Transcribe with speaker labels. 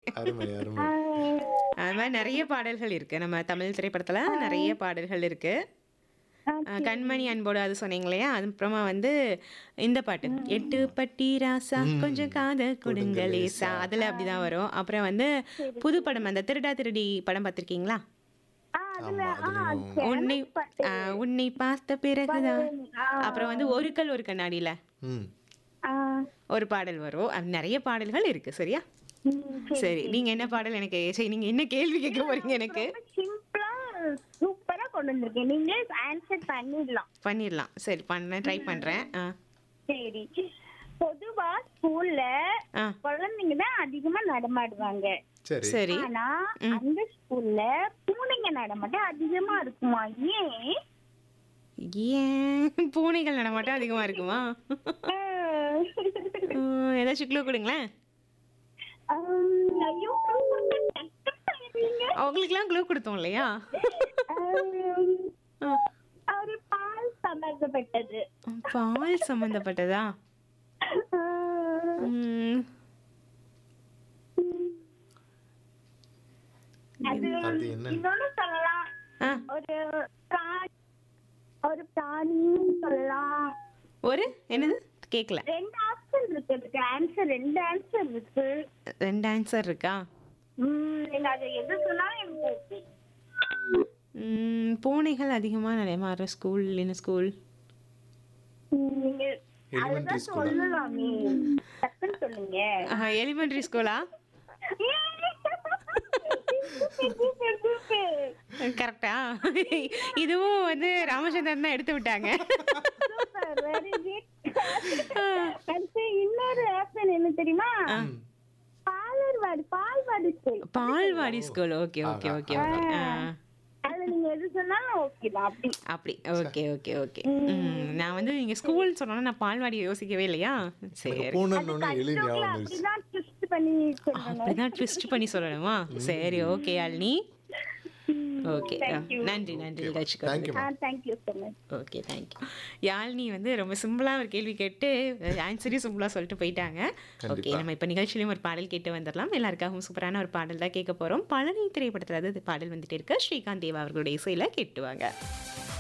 Speaker 1: அருமை அருமை
Speaker 2: அது மாதிரி நிறைய பாடல்கள் இருக்கு நம்ம தமிழ் திரைப்படத்துல நிறைய பாடல்கள் இருக்கு அஹ், கண்மணி அன்போடு அது சொன்னீங்க இல்லையா அது அப்புறமா வந்து இந்த பாட்டு எட்டு பட்டி ராசா கொஞ்சம் காதல் கொடுங்கலேசா அதுல அப்படிதான் வரும் அப்புறம் வந்து புது படம் அந்த திருடா திருடி படம் பார்த்திருக்கீங்களா
Speaker 3: ஆ, அதுல
Speaker 1: ஆமா,
Speaker 3: ஆ,
Speaker 1: அதுலயும்
Speaker 2: உன்னை ஆ, உன்னை பார்த்த பிறகுதான்
Speaker 3: ஆ,
Speaker 2: அப்புறம் வந்து ஒரு கல் ஒரு கண்ணாடியில
Speaker 1: ம்
Speaker 3: ஆ,
Speaker 2: ஒரு பாடல் வரும் அது நிறைய பாடல்கள் இருக்கு சரியா
Speaker 3: ம்,
Speaker 2: சரி நீங்க என்ன பாடல் எனக்கு சரி நீங்க என்ன கேள்வி கேட்க போறீங்க எனக்கு
Speaker 3: ரொம்ப சிம்பிளா சூப்பரா கொண்டு வந்திருக்கேன் நீங்க ஆன்சர் பண்ணிடலாம்
Speaker 2: பண்ணிடலாம் சரி பண்ண ட்ரை பண்றேன் ஆ
Speaker 3: சரி பொதுவா ஸ்கூல்ல
Speaker 2: ஆ
Speaker 3: குழந்தைங்க தான் அதிகமா நடமாடுவாங்க
Speaker 1: சரி
Speaker 2: சரி
Speaker 3: ஆனா அந்த ஸ்கூல்ல பூனைங்க நடமாட்டம் அதிகமா இருக்குமா ஏன்
Speaker 2: ஏன் பூனைகள் நடமாட்டம் அதிகமா இருக்குமா ம், ஏதாச்சும் க்ளூ கொடுங்களேன்
Speaker 3: ஆம், ஐயோ நீங்க
Speaker 2: அவங்களுக்குலாம் க்ளூ கொடுத்தோம் இல்லையா ஆ,
Speaker 3: ஒரு பால் சம்பந்தப்பட்டது
Speaker 2: பால் சம்பந்தப்பட்டதா ம்,
Speaker 3: அது
Speaker 1: அது என்ன
Speaker 3: இன்னொன்னு சொல்லலாம்
Speaker 2: ஆ,
Speaker 3: ஒரு பிராணி ஒரு பிராணின்னு சொல்லலாம்
Speaker 2: ஒரு என்னது கேட்கல
Speaker 3: ரெண்டு ஆப்ஷன் இருக்கு அதுக்கு ஆன்சர் ரெண்டு ஆன்சர் இருக்கு
Speaker 2: ரெண்டு ஆன்சர் இருக்கா
Speaker 3: உம் நீங்க அதை எது சொன்னாலும் எனக்கு ஓகே
Speaker 2: ம், பூனைகள் அதிகமாக நடமாடுற ஸ்கூல் என்ன ஸ்கூல்
Speaker 3: நீங்க
Speaker 1: Elementary
Speaker 3: அதுதான்
Speaker 1: school ஆ?
Speaker 3: சொல்லலாமே டக்குன்னு சொல்லுங்க
Speaker 2: எலிமெண்ட்ரி ஸ்கூலா கரெக்டா இதுவும் வந்து ராமச்சந்திரன் தான் எடுத்து விட்டாங்க
Speaker 3: வெரி குட் அடுத்து இன்னொரு ஆப்ஷன் என்ன தெரியுமா பாலர்வாடி பால்வாடி ஸ்கூல்
Speaker 2: பால்வாடி school okay okay okay okay
Speaker 3: அதுல நீங்க எது சொன்னாலும் ஓகே தான் அப்படி
Speaker 2: அப்படி ஓகே ஓகே ஓகே நான் வந்து நீங்க ஸ்கூல் சொன்னோன்னா நான் பால்வாடியை யோசிக்கவே இல்லையா சரி
Speaker 1: பூனன்னு ஒன்று எலி ஞாபகம் வந்துருச்சு
Speaker 3: அப்படிதான் ட்விஸ்ட் பண்ணி சொல்லணும்
Speaker 2: அப்படிதான் ட்விஸ்ட் பண்ணி சொல்லணுமா சரி ஓகே யாழினி ஓகே நன்றி நன்றி நிகழ்ச்சிக்கு
Speaker 1: தேங்க்யூ
Speaker 3: ஆ thank you so much
Speaker 2: okay thank you Yazhini வந்து ரொம்ப சிம்பிளாக ஒரு கேள்வி கேட்டு ஆன்சரையும் சிம்பிளாக சொல்லிட்டு போயிட்டாங்க ஓகே நம்ம இப்போ நிகழ்ச்சியிலையும் ஒரு பாடல் கேட்டு வந்துடலாம் எல்லாருக்காகவும் சூப்பரான ஒரு பாடல் தான் கேட்க போகிறோம் பழனி திரைப்படத்தில் அது பாடல் வந்துட்டு இருக்கு ஸ்ரீகாந்த் தேவா அவர்களுடைய இசையில் கேட்டுவாங்க